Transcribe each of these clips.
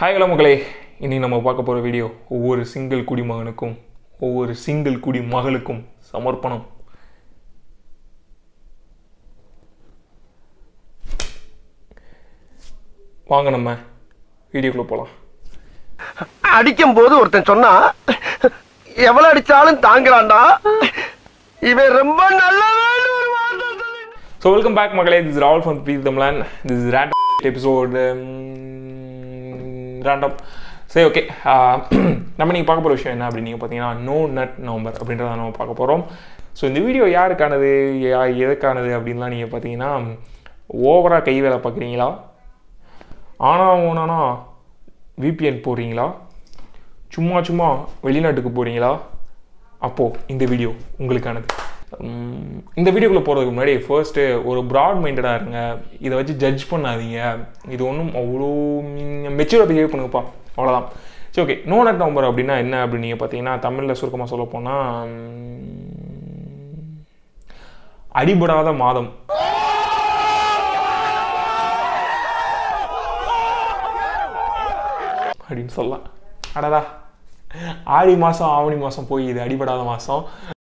hi hello மக்களே இன்னைக்கு நம்ம பார்க்க போகிற வீடியோ ஒவ்வொரு சிங்கிள் குடிமகனுக்கும் ஒவ்வொரு சிங்கிள் குடி மகளுக்கும் சமர்ப்பணம் வாங்க நம்ம வீடியோக்குள்ளே போகலாம் அடிக்கும் போது ஒருத்தன் சொன்னா எவ்வளவு அடிச்சாலும் தாங்குறான்டா இவன் ரொம்ப நல்லவன் ஒரு வார்த்தை சொல்லி ஸோ வெல்கம் பேக் மக்களே this Raval from B Tamilan this random episode random சரி ஓகே நம்ம நீங்கள் பார்க்க போகிற விஷயம் என்ன அப்படின்னு நீங்கள் பார்த்தீங்கன்னா நோ நட் நவம்பர் அப்படின்றத நம்ம பார்க்க போகிறோம் ஸோ இந்த வீடியோ யாருக்கானது யா- எதுக்கானது அப்படின்லாம் நீங்கள் பார்த்தீங்கன்னா ஓவராக கை வேலை பார்க்குறீங்களா ஆனா ஓனானா விபிஎன் போடுறீங்களா சும்மா சும்மா வெளிநாட்டுக்கு போகிறீங்களா அப்போது இந்த வீடியோ உங்களுக்கானது உம், இந்த வீடியோக்குள்ளே போகிறதுக்கு முன்னாடி ஃபர்ஸ்ட்டு ஒரு ப்ராட் மைண்டடாக இருங்க இதை வச்சு ஜட்ஜ் பண்ணாதீங்க இது ஒன்றும் அவ்வளோ மெச்சூராக பிஹேவ் பண்ணுங்கப்பா அவ்வளோதான் சரி ஓகே நோ நட் நம்பர் அப்படின்னா என்ன அப்படின்னு நீங்கள் பார்த்தீங்கன்னா தமிழில் சுருக்கமாக சொல்ல போனால் அடிபடாத மாதம் அப்படின்னு சொல்லலாம் அடடா ஆடி மாதம் ஆவணி மாதம் போய் இது அடிபடாத மாதம்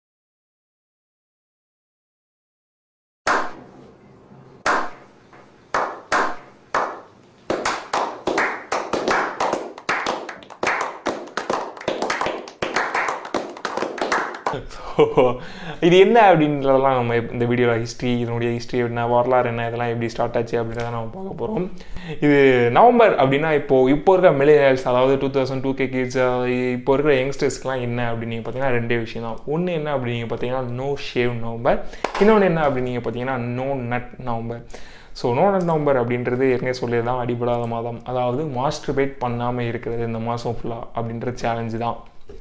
So, இது என்ன அப்படின்றதெல்லாம் நம்ம இந்த வீடியோவில் ஹிஸ்ட்ரி இதனுடைய ஹிஸ்ட்ரி என்ன வரலாறு என்ன இதெல்லாம் எப்படி ஸ்டார்ட் ஆச்சு அப்படின்றத நம்ம பார்க்க போகிறோம் இது நவம்பர் அப்படின்னா இப்போ இப்போ இருக்க மில்லியனர்ஸ் அதாவது two thousand two K kids இப்போ இருக்கிற யங்ஸ்டர்ஸ்க்குலாம் என்ன அப்படின்னு நீங்கள் பார்த்தீங்கன்னா ரெண்டே விஷயம் தான் ஒன்று என்ன அப்படின்னு நீங்கள் பார்த்தீங்கன்னா நோ ஷேவ் நவம்பர் இன்னொன்று என்ன அப்படின்னு நீங்கள் பார்த்தீங்கன்னா no nut November so no nut November அப்படின்றது ஏற்கனவே சொல்லியதான் அடிபடாத மாதம் அதாவது மாஸ்டர்பேட் பண்ணாமல் இருக்கிறது இந்த மாதம் ஃபுல்லாக அப்படின்ற சேலஞ்சு தான்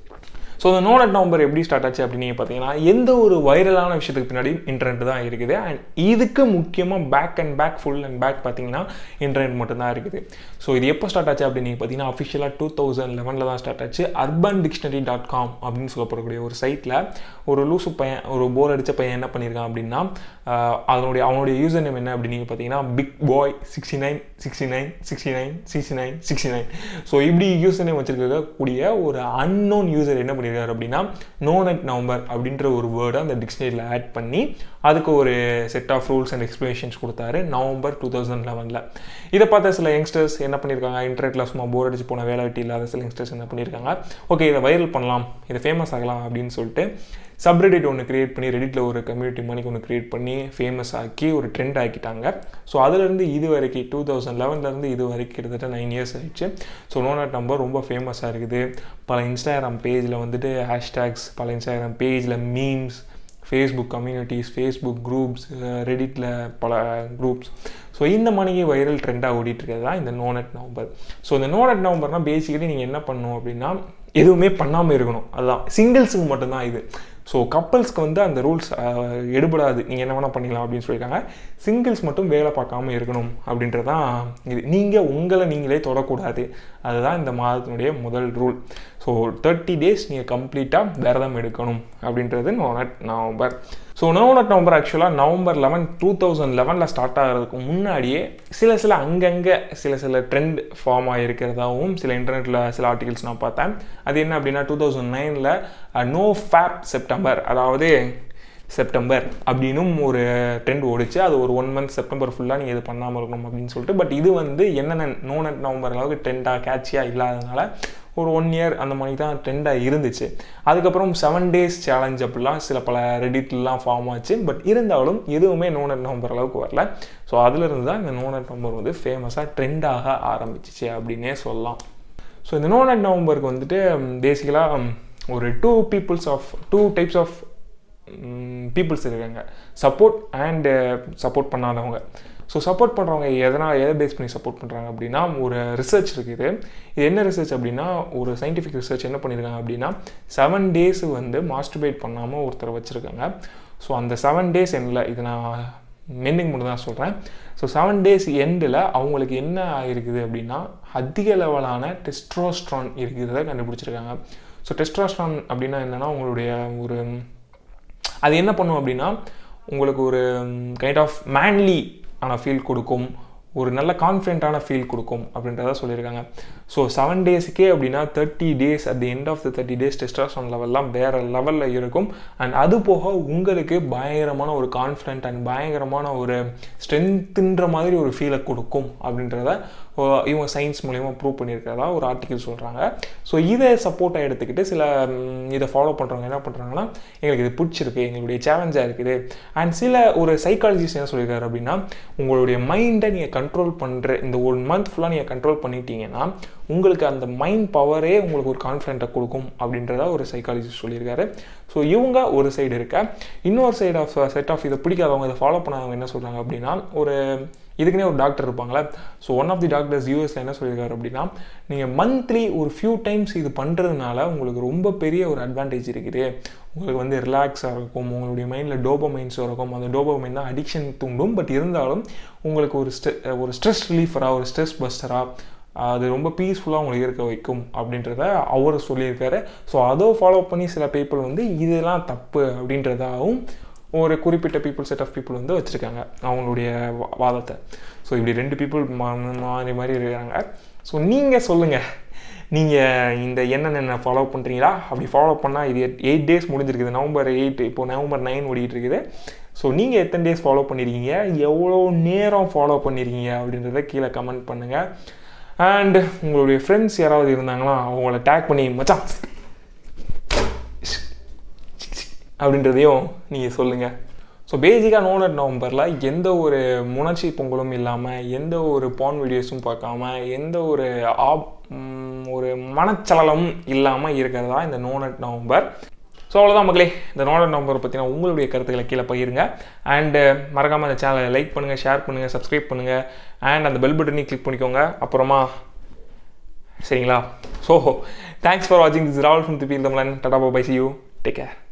ஸோ இந்த நோனட் நவம்பர் எப்படி ஸ்டார்ட் ஆச்சு அப்படின்னு நீங்கள் பார்த்தீங்கன்னா எந்த ஒரு வைரலான விஷயத்துக்கு பின்னாடி இன்டர்நெட் தான் இருக்குது அண்ட் இதுக்கு முக்கியமாக back and back full and back பார்த்தீங்கன்னா இன்டர்நெட் மட்டும்தான் இருக்குது ஸோ இது எப்போ ஸ்டார்ட் ஆச்சு அப்படின்னு நீங்கள் பார்த்தீங்கன்னா அஃபிஷியலாக டூ தௌசண்ட் லெவனில் தான் ஸ்டார்ட் ஆச்சு அர்பன் டிக்ஷனரி டாட் காம் அப்படின்னு சொல்லப்படக்கூடிய ஒரு சைட்டில் ஒரு லூசு பையன் ஒரு போர் அடித்த பையன் என்ன பண்ணியிருக்கான் அப்படின்னா ஆஹ், அதனுடைய அவனுடைய யூசர் நேம் என்ன அப்படின்னு நீங்கள் பார்த்தீங்கன்னா big boy sixty nine sixty nine sixty nine sixty nine sixty nine so இப்படி யூசர் நேம் வச்சிருக்கக்கூடிய ஒரு அன்னோன் யூசர் என்ன பண்ணியிருக்காரு அப்படின்னா நோ நட் நவம்பர் அப்படின்ற ஒரு வேர்டை அந்த டிக்ஷனரியில் ஆட் பண்ணி அதுக்கு ஒரு set of rules and explanations கொடுத்தாரு நவம்பர் டூ தௌசண்ட் லெவனில் இதை பார்த்த சில யங்ஸ்டர்ஸ் என்ன பண்ணியிருக்காங்க இன்டர்நெட்டில் சும்மா போர் அடிச்சு போன வேலை வெட்டி இல்லாத சில யங்ஸ்டர்ஸ் என்ன பண்ணியிருக்காங்க ஓகே இதை வைரல் பண்ணலாம் இதை ஃபேமஸ் ஆகலாம் அப்படின்னு சொல்லிட்டு சப்ரெடிட் ஒன்று கிரியேட் பண்ணி ரெடிட்டில் ஒரு கம்யூனிட்டி மணிக்கு ஒன்று கிரியேட் பண்ணி ஃபேமஸ் ஆக்கி ஒரு ட்ரெண்ட் ஆக்கிட்டாங்க ஸோ அதுலேருந்து இது வரைக்கும் டூ தௌசண்ட் லெவன்லேருந்து இது வரைக்கும் கிட்டத்தட்ட நைன் இயர்ஸ் ஆயிடுச்சு ஸோ நோனாட் நம்பர் ரொம்ப ஃபேமஸாக இருக்குது பல இன்ஸ்டாகிராம் பேஜில் வந்துட்டு ஹேஷ்டேக்ஸ் பல இன்ஸ்டாகிராம் பேஜில் memes Facebook communities Facebook groups ரெடிட்டில் பல குரூப்ஸ் ஸோ இந்த மணிக்கு வைரல் ட்ரெண்டாக ஓடிட்டு இருக்கிறது தான் இந்த நோனட் நவம்பர் ஸோ இந்த நோனட் நவம்பர்னால் பேசிக்கலி நீங்கள் என்ன பண்ணணும் அப்படின்னா எதுவுமே பண்ணாமல் இருக்கணும் அதுதான் சிங்கிள்ஸுக்கு மட்டும்தான் இது ஸோ கப்பல்ஸ்க்கு வந்து அந்த ரூல்ஸ் எடுபடாது நீங்கள் என்ன வேணால் பண்ணிக்கலாம் அப்படின்னு சொல்லியிருக்காங்க சிங்கிள்ஸ் மட்டும் வேலை பார்க்காம இருக்கணும் அப்படின்றது தான் இது நீங்கள் உங்களை நீங்களே தொடக்கூடாது அதுதான் இந்த மாதத்தினுடைய முதல் ரூல் ஸோ தேர்ட்டி டேஸ் நீங்கள் கம்ப்ளீட்டாக விரதம் எடுக்கணும் அப்படின்றது no nut November so no nut November ஆக்சுவலாக நவம்பர் லெவன் டூ தௌசண்ட் லெவனில் ஸ்டார்ட் ஆகிறதுக்கு முன்னாடியே சில சில அங்கங்கே சில சில ட்ரெண்ட் ஃபார்ம் ஆகிருக்கிறதாகவும் சில இன்டர்நெட்டில் சில ஆர்டிகல்ஸ் நான் பார்த்தேன் அது என்ன அப்படின்னா டூ தௌசண்ட் நைனில் நோ ஃபேப் செப்டம்பர் அதாவது செப்டம்பர் அப்படின்னும் ஒரு ட்ரெண்ட் ஓடிச்சு அது ஒரு ஒன் மந்த் செப்டம்பர் ஃபுல்லாக நீங்கள் இது பண்ணாமல் இருக்கணும் அப்படின்னு சொல்லிட்டு பட் இது வந்து என்னென்ன நோ நட் நவம்பர் அளவுக்கு ட்ரெண்டாக கேட்சியாக இல்லாதனால ஒரு ஒன் இயர் அந்த மாதிரி தான் ட்ரெண்டாக இருந்துச்சு அதுக்கப்புறம் செவன் டேஸ் சேலஞ்ச் அப்படிலாம் சில பல ரெடிட்லாம் ஃபார்ம் ஆச்சு பட் இருந்தாலும் எதுவுமே நோ நட் நவம்பர் அளவுக்கு வரல ஸோ அதுலேருந்து தான் இந்த நோ நட் நவம்பர் வந்து ஃபேமஸாக ட்ரெண்டாக ஆரம்பிச்சிச்சு அப்படின்னே சொல்லலாம் ஸோ இந்த நோ நட் நவம்பருக்கு வந்துட்டு பேசிக்கலாக ஒரு two peoples of two types of peoples இருக்காங்க சப்போர்ட் அண்டு சப்போர்ட் பண்ணாதவங்க ஸோ சப்போர்ட் பண்ணுறவங்க எதனால் எதை பேஸ் பண்ணி சப்போர்ட் பண்ணுறாங்க அப்படின்னா ஒரு ரிசர்ச் இருக்குது இது என்ன ரிசர்ச் அப்படின்னா ஒரு சயின்டிஃபிக் ரிசர்ச் என்ன பண்ணியிருக்காங்க அப்படின்னா செவன் டேஸ் வந்து மாஸ்டர்பேட் பண்ணாமல் ஒருத்தர் வச்சுருக்காங்க ஸோ அந்த செவன் டேஸ் எண்டில் இது நான் மென்னிங் மட்டும் தான் சொல்கிறேன் ஸோ செவன் டேஸ் எண்டில் அவங்களுக்கு என்ன ஆகிருக்குது அப்படின்னா அதிக லெவலான டெஸ்ட்ரோஸ்ட்ரான் இருக்கிறத கண்டுபிடிச்சிருக்காங்க ஸோ டெஸ்ட்ரோஸ்ட்ரான் அப்படின்னா என்னென்னா உங்களுடைய ஒரு அது என்ன பண்ணும் அப்படின்னா உங்களுக்கு ஒரு கைண்ட் ஆஃப் மேன்லி ஆன ஃபீல் கொடுக்கும் ஒரு நல்ல கான்ஃபிடென்ட்டான ஃபீல் கொடுக்கும் அப்படின்றத சொல்லியிருக்காங்க ஸோ செவன் டேஸுக்கே அப்படின்னா thirty days at the end of the thirty days testosterone லெவல்லாம் வேறு லெவலில் இருக்கும் அண்ட் அது போக உங்களுக்கு பயங்கரமான ஒரு கான்ஃபிடென்ட் அண்ட் பயங்கரமான ஒரு ஸ்ட்ரென்த்துன்ற மாதிரி ஒரு ஃபீலை கொடுக்கும் அப்படின்றத அஹ், இவங்க சயின்ஸ் மூலயமா ப்ரூவ் பண்ணியிருக்கிறதா ஒரு ஆர்டிக்கல் சொல்கிறாங்க ஸோ இதை சப்போர்ட்டாக எடுத்துக்கிட்டு சில ம், இதை ஃபாலோ பண்ணுறவங்க என்ன பண்ணுறாங்கன்னா எங்களுக்கு இது பிடிச்சிருக்கு எங்களுடைய சேலஞ்சாக இருக்குது அண்ட் சில ஒரு சைக்காலஜிஸ்ட் என்ன சொல்லியிருக்காரு அப்படின்னா உங்களுடைய மைண்டை நீங்கள் கண்ட்ரோல் பண்ணுற இந்த ஒன் மந்த் ஃபுல்லாக நீங்கள் கண்ட்ரோல் பண்ணிட்டீங்கன்னா உங்களுக்கு அந்த மைண்ட் பவரே உங்களுக்கு ஒரு கான்ஃபிடென்ட்டை கொடுக்கும் அப்படின்றத ஒரு சைக்காலஜிஸ்ட் சொல்லியிருக்காரு ஸோ இவங்க ஒரு சைடு இருக்க இன்னொரு சைடு ஆஃப் செட் ஆஃப் இதை பிடிக்காதவங்க இதை ஃபாலோ பண்ணாதவங்க என்ன சொல்கிறாங்க அப்படின்னா ஒரு இதுக்குன்னே ஒரு டாக்டர் இருப்பாங்களே so one of the doctors யூஎஸ்ல என்ன சொல்லியிருக்காரு அப்படின்னா நீங்கள் மந்த்லி ஒரு ஃபியூ டைம்ஸ் இது பண்ணுறதுனால உங்களுக்கு ரொம்ப பெரிய ஒரு அட்வான்டேஜ் இருக்குது உங்களுக்கு வந்து ரிலாக்ஸாக இருக்கும் உங்களுடைய மைண்டில் டோபமைன்ஸ் இருக்கும் அந்த டோபமைன் தான் அடிக்ஷன் தூண்டும் பட் இருந்தாலும் உங்களுக்கு ஒரு ஸ்ட்ரெ ஒரு ஸ்ட்ரெஸ் ரிலீஃபராக ஒரு ஸ்ட்ரெஸ் பஸ்டராக அது ரொம்ப பீஸ்ஃபுல்லாக உங்களுக்கு இருக்க வைக்கும் அப்படின்றத அவர் சொல்லியிருக்காரு ஸோ அதை ஃபாலோ பண்ணி சில பீப்புள் வந்து இதெல்லாம் தப்பு அப்படின்றதாகவும் ஒரு குறிப்பிட்ட பீப்புள் செட் ஆஃப் பீப்புள் வந்து வச்சுருக்காங்க அவங்களுடைய வா- வாதத்தை ஸோ இப்படி ரெண்டு பீப்புள் மாறி மாதிரி இருக்காங்க ஸோ நீங்கள் சொல்லுங்கள் நீங்கள் இந்த என்னென்ன ஃபாலோ பண்ணுறீங்களா அப்படி ஃபாலோ பண்ணால் இது எயிட் டேஸ் முடிஞ்சிருக்குது நவம்பர் எயிட் இப்போ நவம்பர் நைன் ஓடிட்டு இருக்குது ஸோ நீங்கள் எத்தனை டேஸ் ஃபாலோ பண்ணியிருக்கீங்க எவ்வளோ நேரம் ஃபாலோ பண்ணியிருக்கீங்க அப்படின்றத கீழே கமெண்ட் பண்ணுங்கள் அண்ட் உங்களுடைய ஃப்ரெண்ட்ஸ் யாராவது இருந்தாங்களா அவங்கள டேக் பண்ணி மச்சான் அப்படின்றதையும் நீங்கள் சொல்லுங்கள் ஸோ பேசிக்காக நோனட் நவம்பரில் எந்த ஒரு உணர்ச்சி பொங்கலும் இல்லாமல் எந்த ஒரு பான் வீடியோஸும் பார்க்காம எந்த ஒரு ஆப் ம், ஒரு மனச்சலனமும் இல்லாமல் இருக்கிறதா இந்த நோனட் நவம்பர் ஸோ அவ்வளோதான் மக்களே இந்த நோனட் நவம்பரை பற்றின உங்களுடைய கருத்துக்களை கீழே பகிருங்க அண்டு மறக்காமல் இந்த சேனலை லைக் பண்ணுங்கள் ஷேர் பண்ணுங்கள் சப்ஸ்கிரைப் பண்ணுங்கள் அண்ட் அந்த பெல் பட்டனையும் கிளிக் பண்ணிக்கோங்க அப்புறமா சரிங்களா ஸோ தேங்க்ஸ் ஃபார் வாட்சிங் this Raval from TB Tamilan டாடா bye see you take care